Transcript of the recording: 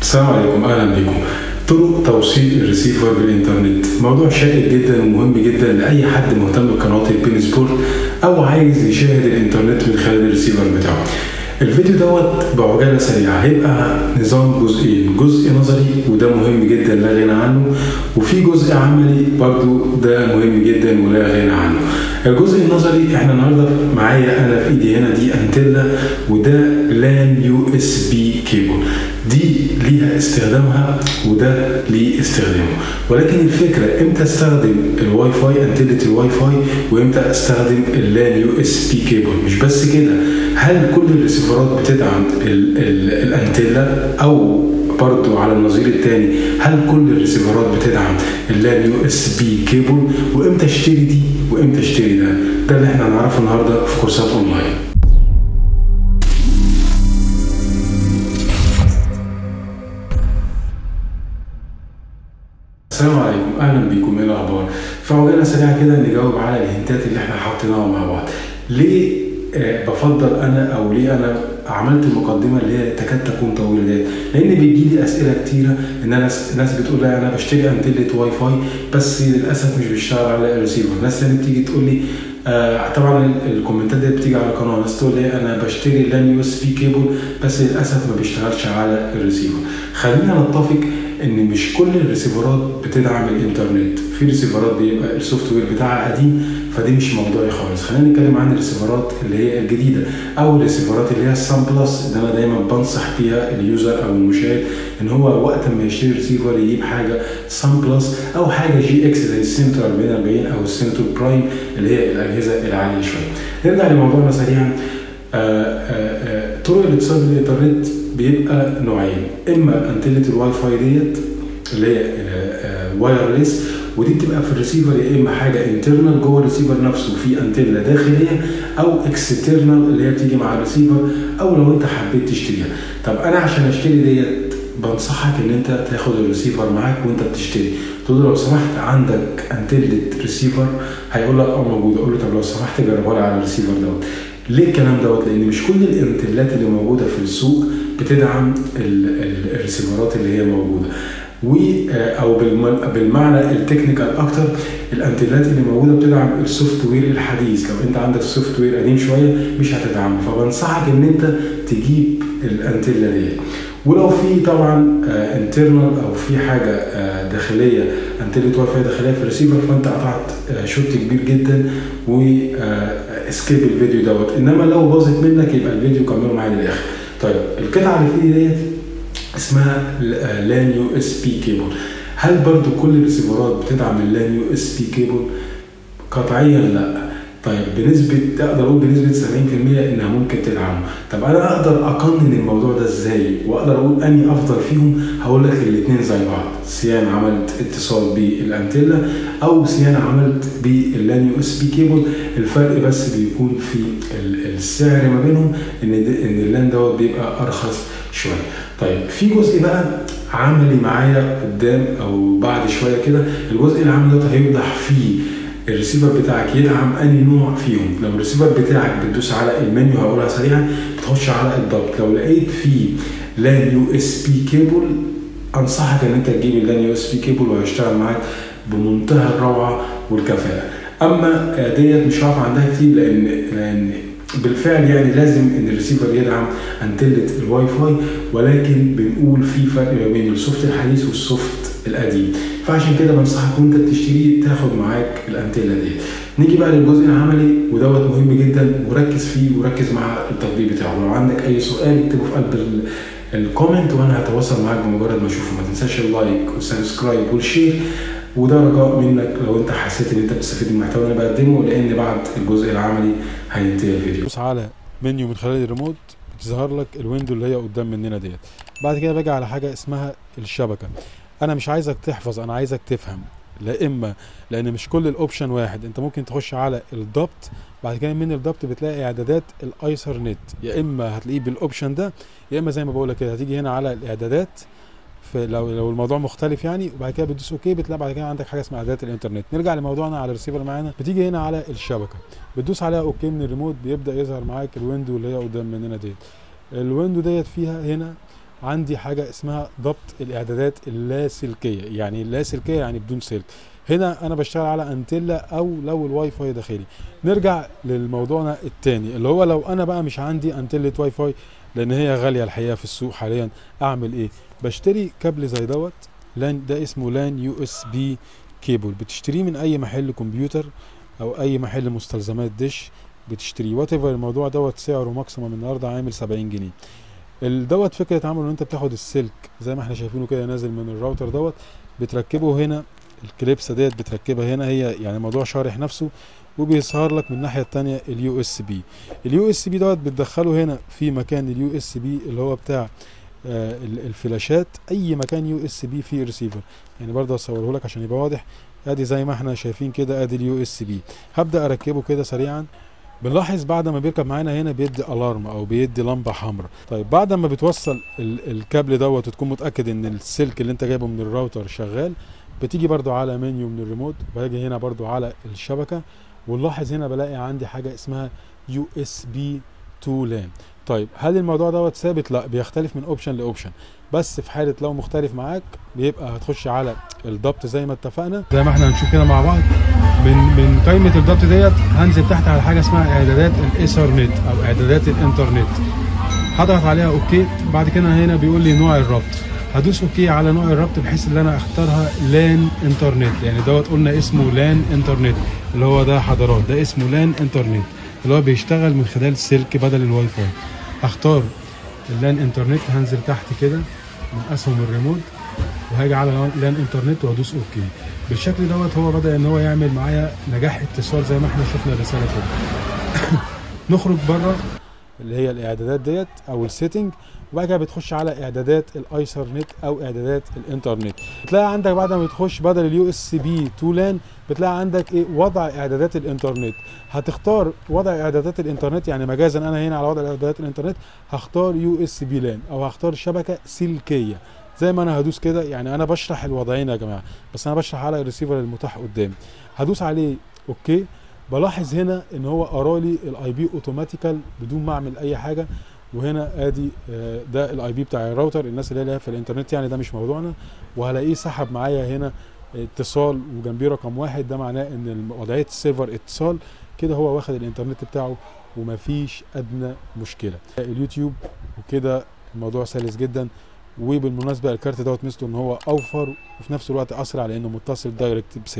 السلام عليكم اهلا بكم طرق توصيل الريسيفر بالانترنت موضوع شائك جدا ومهم جدا لاي حد مهتم بقناه البين سبورت او عايز يشاهد الانترنت من خلال الريسيفر بتاعه الفيديو دوت بعجاله سريعه هيبقى نظام جزئين جزء نظري وده مهم جدا لا غنى عنه وفي جزء عملي برضو ده مهم جدا ولا غنى عنه الجزء النظري احنا النهارده معايا انا في ايدي هنا دي انتلا وده لان يو اس بي كيبل دي ليها استخدامها وده ليه استخدامه ولكن الفكره امتى استخدم الواي فاي انتله الواي فاي وامتى استخدم اللان يو اس بي كيبل مش بس كده هل كل الريسيفرات بتدعم ال ال الانتله او برضو على النظير الثاني هل كل الريسيفرات بتدعم اللان يو اس بي كيبل وامتى اشتري دي وامتى اشتري ده ده اللي احنا هنعرفه النهارده في كورسات اونلاين السلام عليكم اهلا بيكم ايه الاخبار في عجاله سريعه كده نجاوب على الهنتات اللي احنا حاطيناها مع بعض ليه آه بفضل انا او ليه انا عملت المقدمه اللي هي تكاد تكون طويله ديت لان بيجي لي اسئله كتيره ان انا ناس بتقول لي انا بشتري انتله واي فاي بس للاسف مش بيشتغل على الريسيفر ناس تانية بتيجي تقول لي آه طبعا الكومنتات دي بتيجي على القناه ناس تقول لي انا بشتري لان يو اس بي كيبل بس للاسف ما بيشتغلش على الريسيفر خلينا نتفق ان مش كل الريسيفرات بتدعم الانترنت في ريسيفرات بيبقى السوفت وير بتاعها قديم فدي مش موضوعي خالص خلينا نتكلم عن الريسيفرات اللي هي الجديده او الريسيفرات اللي هي السان بلس اللي انا دايما بنصح بيها اليوزر او المشاهد ان هو وقت ما يشتري ريسيفر يجيب حاجه سان بلس او حاجه جي اكس زي السنتر 4040 او السنتر برايم اللي هي الاجهزه العاليه شويه نرجع لموضوعنا سريعا طرق الاتصال بالانترنت بيبقى نوعين اما انتله الواي فاي ديت اللي هي وايرلس ودي بتبقى في الريسيفر يا اما حاجه انترنال جوه الريسيفر نفسه في انتله داخليه او اكسترنال اللي هي بتيجي مع الريسيفر او لو انت حبيت تشتريها طب انا عشان اشتري ديت بنصحك ان انت تاخد الريسيفر معاك وانت بتشتري تقول له لو سمحت عندك انتله ريسيفر هيقول لك اه موجوده اقول له طب لو سمحت جربها لي على الريسيفر دوت ليه الكلام دوت لان مش كل الانتلات اللي موجوده في السوق بتدعم الريسيفرات اللي هي موجوده و او بالمعنى التكنيكال اكتر الانتلات اللي موجوده بتدعم السوفت وير الحديث لو انت عندك سوفت وير قديم شويه مش هتدعمه فبنصحك ان انت تجيب الانتله دي ولو في طبعا انترنال او في حاجه داخليه انتله واي فاي داخليه في الريسيفر فانت قطعت شوت كبير جدا و اسكيب الفيديو دوت انما لو باظت منك يبقى الفيديو كمله معايا للاخر طيب القطعه اللي في ايدي ديت اسمها لان يو اس بي كيبل هل برضو كل الريسيفرات بتدعم اللان يو اس بي كيبل قطعيا لا طيب بنسبة اقدر اقول بنسبة 70% انها ممكن تدعمه، طب انا اقدر اقنن الموضوع ده ازاي؟ واقدر اقول اني افضل فيهم؟ هقول لك الاثنين زي بعض، سيان عملت اتصال بالانتيلا او سيان عملت باللان يو اس بي كيبل، الفرق بس بيكون في السعر ما بينهم ان ان اللان دوت بيبقى ارخص شويه. طيب في جزء بقى عملي معايا قدام او بعد شويه كده، الجزء العملي ده هيوضح فيه الريسيفر بتاعك يدعم انهي نوع فيهم لو الريسيفر بتاعك بتدوس على المنيو هقولها سريعا بتخش على الضبط لو لقيت فيه لان يو اس بي كيبل انصحك ان انت تجيب اللان يو اس بي كيبل وهيشتغل معاك بمنتهى الروعه والكفاءه اما ديت مش هقف عندها كتير لان لان بالفعل يعني لازم ان الريسيفر يدعم انتله الواي فاي ولكن بنقول في فرق ما بين السوفت الحديث والسوفت القديم فعشان كده بنصحك وانت بتشتريه تاخد معاك الانتله دي نيجي بقى للجزء العملي ودوت مهم جدا وركز فيه وركز مع التطبيق بتاعه لو عندك اي سؤال اكتبه في قلب الكومنت وانا هتواصل معاك بمجرد ما اشوفه ما تنساش اللايك والسبسكرايب والشير وده رجاء منك لو انت حسيت ان انت بتستفيد من المحتوى اللي انا بقدمه لان بعد الجزء العملي هينتهي الفيديو دوس على منيو من خلال الريموت بتظهر لك الويندو اللي هي قدام مننا ديت بعد كده باجي على حاجه اسمها الشبكه انا مش عايزك تحفظ انا عايزك تفهم لا اما لان مش كل الاوبشن واحد انت ممكن تخش على الضبط بعد كده من الضبط بتلاقي اعدادات الايسر نت يا اما هتلاقيه بالاوبشن ده يا اما زي ما بقول لك كده هتيجي هنا على الاعدادات في لو لو الموضوع مختلف يعني وبعد كده بتدوس اوكي بتلاقي بعد كده عندك حاجه اسمها اعدادات الانترنت نرجع لموضوعنا على الريسيفر معانا بتيجي هنا على الشبكه بتدوس عليها اوكي من الريموت بيبدا يظهر معاك الويندو اللي هي قدام مننا ديت الويندو ديت فيها هنا عندي حاجه اسمها ضبط الاعدادات اللاسلكيه يعني اللاسلكيه يعني بدون سلك هنا انا بشتغل على انتيلا او لو الواي فاي داخلي نرجع لموضوعنا التاني اللي هو لو انا بقى مش عندي انتلة واي فاي لان هي غاليه الحقيقه في السوق حاليا اعمل ايه بشتري كابل زي دوت لان ده اسمه لان يو اس بي كيبل بتشتريه من اي محل كمبيوتر او اي محل مستلزمات دش بتشتريه وات الموضوع دوت سعره ماكسيموم النهارده عامل 70 جنيه دوت فكره عمله ان انت بتاخد السلك زي ما احنا شايفينه كده نازل من الراوتر دوت بتركبه هنا الكليبسه ديت بتركبها هنا هي يعني موضوع شارح نفسه وبيظهر لك من الناحيه الثانيه اليو اس بي اليو اس بي دوت بتدخله هنا في مكان اليو اس بي اللي هو بتاع آه الفلاشات اي مكان يو اس بي فيه ريسيفر يعني برضه اصوره لك عشان يبقى واضح ادي زي ما احنا شايفين كده ادي اليو اس بي هبدا اركبه كده سريعا بنلاحظ بعد ما بيركب معانا هنا بيدي الارم او بيدي لمبه حمراء طيب بعد ما بتوصل الكابل دوت وتكون متاكد ان السلك اللي انت جايبه من الراوتر شغال بتيجي برضو على منيو من الريموت باجي هنا برضو على الشبكه ونلاحظ هنا بلاقي عندي حاجه اسمها يو اس بي 2 لان طيب هل الموضوع دوت ثابت لا بيختلف من اوبشن لاوبشن بس في حاله لو مختلف معاك بيبقى هتخش على الضبط زي ما اتفقنا زي ما احنا هنشوف كده مع بعض من من قائمه الضبط ديت هنزل تحت على حاجه اسمها اعدادات الايثرنت او اعدادات الانترنت هضغط عليها اوكي بعد كده هنا بيقول لي نوع الربط هدوس اوكي على نوع الربط بحيث ان انا اختارها لان انترنت يعني دوت قلنا اسمه لان انترنت اللي هو ده حضرات ده اسمه لان انترنت اللي هو بيشتغل من خلال سلك بدل الواي فاي هختار اللان انترنت هنزل تحت كده من اسهم الريموت وهاجي على لان انترنت وادوس اوكي بالشكل دوت هو بدا ان هو يعمل معايا نجاح اتصال زي ما احنا شفنا الرساله كده نخرج بره اللي هي الاعدادات ديت او السيتنج وبعد كده بتخش على اعدادات الايثرنت او اعدادات الانترنت بتلاقي عندك بعد ما بتخش بدل اليو اس بي 2 لان بتلاقي عندك ايه وضع اعدادات الانترنت هتختار وضع اعدادات الانترنت يعني مجازا انا هنا على وضع اعدادات الانترنت هختار يو اس بي لان او هختار شبكه سلكيه زي ما انا هدوس كده يعني انا بشرح الوضعين يا جماعه بس انا بشرح على الريسيفر المتاح قدامي هدوس عليه اوكي بلاحظ هنا ان هو قرالي الاي بي اوتوماتيكال بدون ما اعمل اي حاجه وهنا ادي ده الاي بي بتاع الراوتر الناس اللي هي في الانترنت يعني ده مش موضوعنا وهلاقيه سحب معايا هنا اتصال وجنبيه رقم واحد ده معناه ان وضعيه السيرفر اتصال كده هو واخد الانترنت بتاعه ومفيش ادنى مشكله اليوتيوب وكده الموضوع سلس جدا وبالمناسبه الكارت دوت ميزته ان هو اوفر وفي نفس الوقت اسرع لانه متصل دايركت